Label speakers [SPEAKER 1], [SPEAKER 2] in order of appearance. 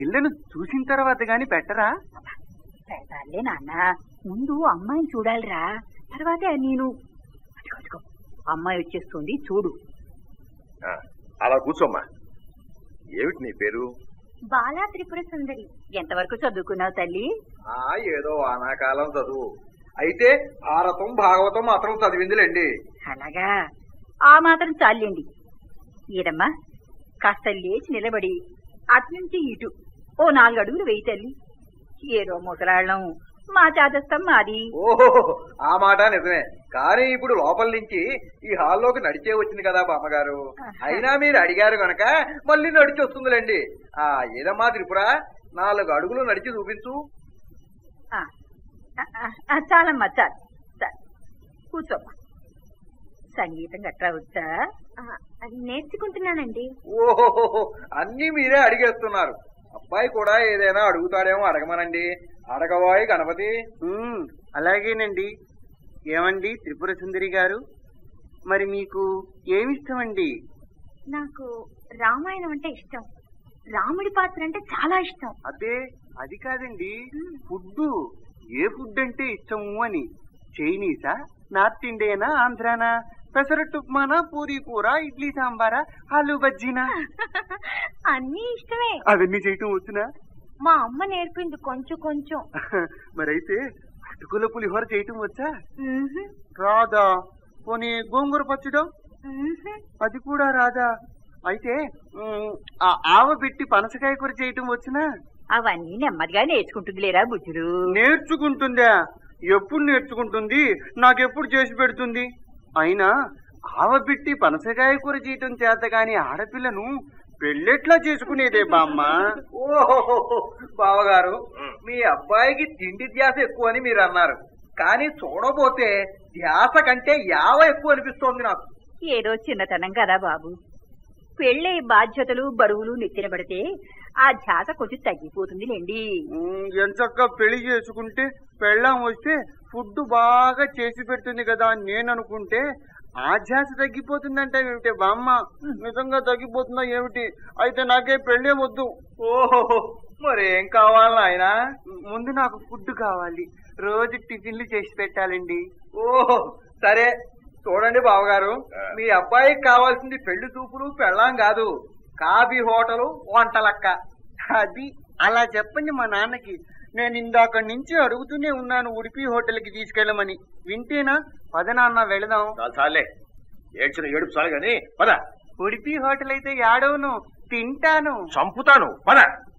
[SPEAKER 1] పిల్లను చూసిన తర్వాత గాని పెట్టరా
[SPEAKER 2] పెడతాలే నాన్న ముందు అమ్మాయిని చూడాలిరా తర్వాతే నేను అదిగో, అదిగో, అమ్మాయి వచ్చేస్తుంది చూడు
[SPEAKER 3] ఆ, అలా కూర్చోమ్మా ఏమిటి నీ పేరు
[SPEAKER 2] బాలా త్రిపుర సుందరి ఎంతవరకు చదువుకున్నావు తల్లి
[SPEAKER 3] ఆ ఏదో వానాకాలం చదువు అయితే భారతం భాగవతం మాత్రం చదివిందిలేండి
[SPEAKER 2] అలాగా ఆ మాత్రం చాలండి ఈరమ్మా కాస్త లేచి నిలబడి అట్నుంచి ఇటు ఓ నాలుగు అడుగులు వెయ్యి తల్లి ఏదో ముసలాళ్ళం మా చాదస్తం మాది
[SPEAKER 3] ఓహో ఆ మాట నిజమే కానీ ఇప్పుడు లోపల నుంచి ఈ హాల్లోకి నడిచే వచ్చింది కదా బామ్మగారు అయినా మీరు అడిగారు గనక మళ్ళీ నడిచి వస్తుందిలేండి ఆ ఏదమ్మా త్రిపుర నాలుగు అడుగులు నడిచి చూపించు
[SPEAKER 2] ఆ, ఆ, ఆ, ఆ, చాలమ్మా చాలు చాలు కూర్చోమ్మా సంగీతం గట్రా వచ్చా నేర్చుకుంటున్నానండి
[SPEAKER 3] ఓహో అన్ని మీరే అడిగేస్తున్నారు అబ్బాయి కూడా ఏదైనా అడుగుతాడేమో అడగమనండి అడగవాయి గణపతి
[SPEAKER 1] ఉమ్, అలాగేనండి ఏమండి త్రిపుర సుందరి గారు మరి మీకు ఏమిష్టమండి
[SPEAKER 2] నాకు రామాయణం అంటే ఇష్టం రాముడి పాత్ర అంటే చాలా ఇష్టం
[SPEAKER 1] అదే అది కాదండి ఫుడ్ ఏ ఫుడ్ అంటే ఇష్టము అని చైనీసా నార్త్ ఇండియనా ఆంధ్రానా పెసరట్టు ఉప్మానా పూరీ కూర ఇడ్లీ సాంబారా ఆలు బజ్జీనా
[SPEAKER 2] అన్నీ ఇష్టమే
[SPEAKER 1] అవన్నీ చేయటం వచ్చునా
[SPEAKER 2] మా అమ్మ నేర్పింది కొంచెం కొంచెం
[SPEAKER 1] మరైతే అటుకుల పులిహోర చేయటం వచ్చా రాదా పోనీ గోంగూర పచ్చడం అది కూడా రాదా అయితే ఉమ్, ఆ ఆవ పెట్టి పనసకాయ కూర చేయటం వచ్చినా
[SPEAKER 2] అవన్నీ నెమ్మదిగా నేర్చుకుంటుంది లేరా బుజ్జుడు
[SPEAKER 1] నేర్చుకుంటుందా ఎప్పుడు నేర్చుకుంటుంది నాకెప్పుడు చేసి పెడుతుంది అయినా ఆవ పెట్టి పనసకాయ కూర చేయటం చేత గాని ఆడపిల్లను పెళ్ళెట్లా చేసుకునేదే బామ్మ
[SPEAKER 3] ఓహో బావగారు మీ అబ్బాయికి తిండి ధ్యాస ఎక్కువ అని మీరు అన్నారు కానీ చూడబోతే ధ్యాస కంటే యావ ఎక్కువ అనిపిస్తోంది నాకు
[SPEAKER 2] ఏదో చిన్నతనం కదా బాబు పెళ్ళే బాధ్యతలు బరువులు నెత్తిన పడితే ఆ ధ్యాస కొంచెం తగ్గిపోతుంది లేండి
[SPEAKER 1] ఉమ్, ఎంచక్క పెళ్లి చేసుకుంటే పెళ్ళాం వస్తే ఫుడ్ బాగా చేసి పెడుతుంది కదా అని నేను అనుకుంటే ఆ ధ్యాస తగ్గిపోతుందంటే ఏమిటి బామ్మ నిజంగా తగ్గిపోతుందా ఏమిటి అయితే నాకే పెళ్ళే వద్దు
[SPEAKER 3] ఓహో మరేం కావాలి ఆయన
[SPEAKER 1] ముందు నాకు ఫుడ్ కావాలి రోజు టిఫిన్లు చేసి పెట్టాలండి
[SPEAKER 3] ఓహో సరే చూడండి బావగారు మీ అబ్బాయికి కావాల్సింది పెళ్లి చూపులు పెళ్ళాం కాదు కాఫీ హోటలు వంటలక్క
[SPEAKER 1] అది అలా చెప్పండి మా నాన్నకి నేను ఇందాక నుంచి అడుగుతూనే ఉన్నాను ఉడిపి హోటల్కి తీసుకెళ్ళమని వింటేనా పద నాన్న వెళదాం
[SPEAKER 3] చాలు చాలే ఏడ్చిన ఏడుపు చాలు గాని పద
[SPEAKER 1] ఉడిపి హోటల్ అయితే ఏడవను తింటాను
[SPEAKER 3] చంపుతాను పద